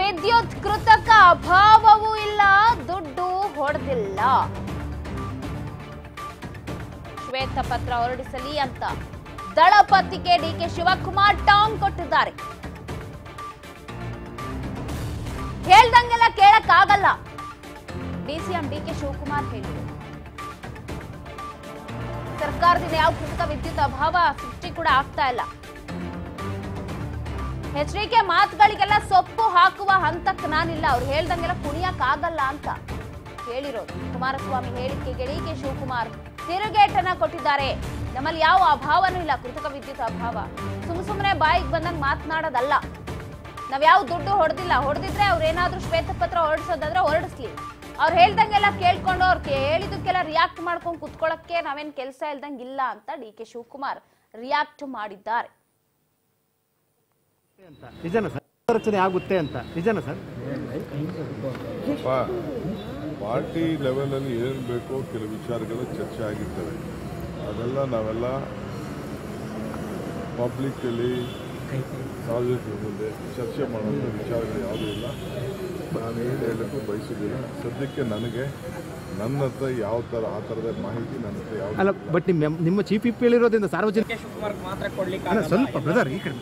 ವಿದ್ಯುತ್ ಕೃತಕ ಅಭಾವವೂ ಇಲ್ಲ ದುಡ್ಡು ಹೊಡೆದಿಲ್ಲ ಶ್ವೇತಪತ್ರ ಹೊರಡಿಸಲಿ ಅಂತ ದಳಪತಿಗೆ ಡಿಕೆ ಶಿವಕುಮಾರ್ ಟಾಂಗ್ ಕೊಟ್ಟಿದ್ದಾರೆ ಹೇಳ್ದಂಗೆಲ್ಲ ಕೇಳಕ್ಕಾಗಲ್ಲ ಡಿಸಿಎಂ ಡಿಕೆ ಶಿವಕುಮಾರ್ ಹೇಳಿದರು ಸರ್ಕಾರದಿಂದ ಯಾವ ಕೃತಕ ವಿದ್ಯುತ್ ಅಭಾವ ಸೃಷ್ಟಿ ಕೂಡ ಆಗ್ತಾ ಇಲ್ಲ ಎಚ್ಚರಿಕೆ ಮಾತುಗಳಿಗೆಲ್ಲ ಸೊಪ್ಪು ಹಾಕುವ ಹಂತಕ್ಕೆ ನಾನಿಲ್ಲ ಅವ್ರು ಹೇಳ್ದಂಗೆಲ್ಲ ಕುಣಿಯಕ್ ಆಗಲ್ಲ ಅಂತ ಹೇಳಿರೋದು ಕುಮಾರಸ್ವಾಮಿ ಹೇಳಿಕೆಗೆ ಡಿ ಕೆ ಶಿವಕುಮಾರ್ ತಿರುಗೇಟನ್ನ ಕೊಟ್ಟಿದ್ದಾರೆ ನಮ್ಮಲ್ಲಿ ಯಾವ ಅಭಾವನೂ ಇಲ್ಲ ಕೃತಕ ವಿದ್ಯುತ್ ಅಭಾವ ಸುಮ್ ಸುಮ್ಮನೆ ಬಾಯಿಗೆ ಬಂದಂಗೆ ಮಾತನಾಡೋದಲ್ಲ ನಾವ್ ಯಾವ ದುಡ್ಡು ಹೊಡೆದಿಲ್ಲ ಹೊಡೆದಿದ್ರೆ ಅವ್ರು ಏನಾದ್ರೂ ಶ್ವೇತಪತ್ರ ಹೊರಡಿಸೋದಾದ್ರೆ ಹೊರಡಿಸ್ಲಿ ಅವ್ರು ಹೇಳ್ದಂಗೆಲ್ಲ ಕೇಳ್ಕೊಂಡು ಅವ್ರು ಹೇಳಿದಕ್ಕೆಲ್ಲ ರಿಯಾಕ್ಟ್ ಮಾಡ್ಕೊಂಡು ಕುತ್ಕೊಳ್ಳಕ್ಕೆ ನಾವೇನ್ ಕೆಲಸ ಇಲ್ದಂಗೆ ಇಲ್ಲ ಅಂತ ಡಿ ಕೆ ಶಿವಕುಮಾರ್ ರಿಯಾಕ್ಟ್ ಮಾಡಿದ್ದಾರೆ ಅಂತ ನಿಜನ ಸರ್ ರಚನೆ ಆಗುತ್ತೆ ಅಂತ ನಿಜನ ಸರ್ ಪಾ- ಪಾರ್ಟಿ ಲೆವೆಲಲ್ಲಿ ಏನು ಬೇಕೋ ಕೆಲವು ವಿಚಾರಗಳು ಚರ್ಚೆ ಆಗಿರ್ತವೆ ಅದೆಲ್ಲ ನಾವೆಲ್ಲ ಪಬ್ಲಿಕ್ಕಲ್ಲಿ ಸಾರ್ವಜನಿಕರ ಮುಂದೆ ಚರ್ಚೆ ಮಾಡುವಂಥ ವಿಚಾರಗಳು ಯಾವುದೂ ಇಲ್ಲ ನಾನು ಏನು ಹೇಳಕ್ಕೂ ಬಯಸೋದಿಲ್ಲ ಸದ್ಯಕ್ಕೆ ನನಗೆ ನನ್ನ ಹತ್ರ ಯಾವ ಥರ ಆ ಥರದ ಮಾಹಿತಿ ನನ್ನ ಹತ್ರ ಯಾವ ಅಲ್ಲ ಬಟ್ ನಿಮ್ಮ ನಿಮ್ಮ ಚೀಫ್ ಇಪ್ ಹೇಳಿರೋದ್ರಿಂದ ಸಾರ್ವಜನಿಕ ಶಿವಕುಮಾರ್ ಮಾತ್ರ ಕೊಡ್ಲಿಕ್ಕೆ ಅಲ್ಲ ಸ್ವಲ್ಪ ಬ್ರದರ್ ಈ ಕಡೆ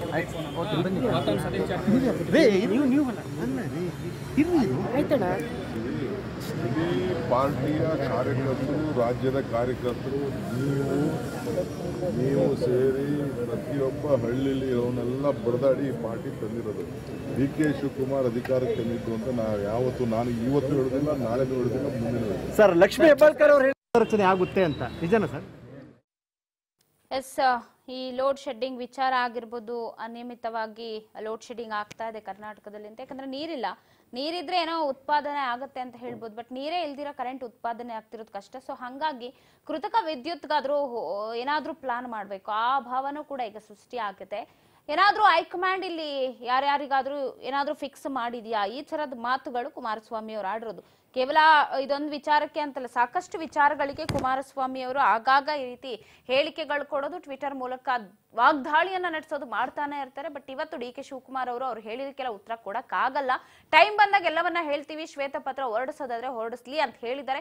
ರೇ, ನೀವು ನೀವು ಅಲ್ಲ ಅಲ್ಲ ರೀ ಇರ್ಲಿ ನೀವು. ಇಡೀ ಪಾರ್ಟಿಯ ಕಾರ್ಯಕರ್ತರು ರಾಜ್ಯದ ಕಾರ್ಯಕರ್ತರು ನೀವು ನೀವು ಸೇರಿ ಪ್ರತಿಯೊಬ್ಬ ಹಳ್ಳಿಲಿ ಇರೋನೆಲ್ಲ ಬಡದಾಡಿ ಈ ಪಾರ್ಟಿ ತಂದಿರೋದು ಡಿ ಕೆ ಶಿವಕುಮಾರ್ ಅಧಿಕಾರಕ್ಕೆ ತಂದಿದ್ದು ಅಂತ ನಾವು ಯಾವತ್ತು ನಾನು ಇವತ್ತು ಹೇಳೋದಿಲ್ಲ ನಾಳೆನೂ ಹೇಳೋದಿಲ್ಲ ಮುಂದಿನ ಹೇಳೋದಿಲ್ಲ ಸರ್ ಲಕ್ಷ್ಮೀ ಹೆಬ್ಬಾಳ್ಕರ್ ಅವರು ರಚನೆ ಆಗುತ್ತೆ ಅಂತ ನಿಜನ ಸರ್ ಎಸ್ ಈ ಲೋಡ್ ಶೆಡ್ಡಿಂಗ್ ವಿಚಾರ ಆಗಿರ್ಬೋದು ಅನಿಯಮಿತವಾಗಿ ಲೋಡ್ ಶೆಡ್ಡಿಂಗ್ ಆಗ್ತಾ ಇದೆ ಕರ್ನಾಟಕದಲ್ಲಿ ಅಂತ ಯಾಕಂದ್ರೆ ನೀರಿಲ್ಲ ನೀರಿದ್ರೆ ಏನೋ ಉತ್ಪಾದನೆ ಆಗುತ್ತೆ ಅಂತ ಹೇಳ್ಬೋದು ಬಟ್ ನೀರೇ ಇಲ್ದಿರೋ ಕರೆಂಟ್ ಉತ್ಪಾದನೆ ಆಗ್ತಿರೋದು ಕಷ್ಟ ಸೊ ಹಾಗಾಗಿ ಕೃತಕ ವಿದ್ಯುತ್ಗಾದ್ರೂ ಏನಾದ್ರೂ ಪ್ಲಾನ್ ಮಾಡಬೇಕು ಆ ಭಾವನೂ ಕೂಡ ಈಗ ಸೃಷ್ಟಿ ಆಗುತ್ತೆ ಏನಾದ್ರೂ ಹೈಕಮಾಂಡ್ ಇಲ್ಲಿ ಯಾರ್ಯಾರಿಗಾದ್ರೂ ಏನಾದ್ರೂ ಫಿಕ್ಸ್ ಮಾಡಿದ್ಯಾ ಈ ತರದ ಮಾತುಗಳು ಕುಮಾರಸ್ವಾಮಿ ಅವರು ಆಡಿರೋದು ಕೇವಲ ಇದೊಂದು ವಿಚಾರಕ್ಕೆ ಅಂತಲ್ಲ ಸಾಕಷ್ಟು ವಿಚಾರಗಳಿಗೆ ಕುಮಾರಸ್ವಾಮಿ ಅವರು ಆಗಾಗ ಈ ರೀತಿ ಹೇಳಿಕೆಗಳು ಕೊಡೋದು ಟ್ವಿಟರ್ ಮೂಲಕ ವಾಗ್ದಾಳಿಯನ್ನ ನಡೆಸೋದು ಮಾಡ್ತಾನೆ ಇರ್ತಾರೆ ಬಟ್ ಇವತ್ತು ಡಿ ಕೆ ಶಿವಕುಮಾರ್ ಅವರು ಅವ್ರು ಹೇಳಿದಕ್ಕೆಲ್ಲ ಉತ್ತರ ಕೊಡಕ್ ಆಗಲ್ಲ ಟೈಮ್ ಬಂದಾಗ ಎಲ್ಲವನ್ನ ಹೇಳ್ತೀವಿ ಶ್ವೇತಪತ್ರ ಹೊರಡಿಸೋದಾದ್ರೆ ಹೊರಡಿಸ್ಲಿ ಅಂತ ಹೇಳಿದ್ದಾರೆ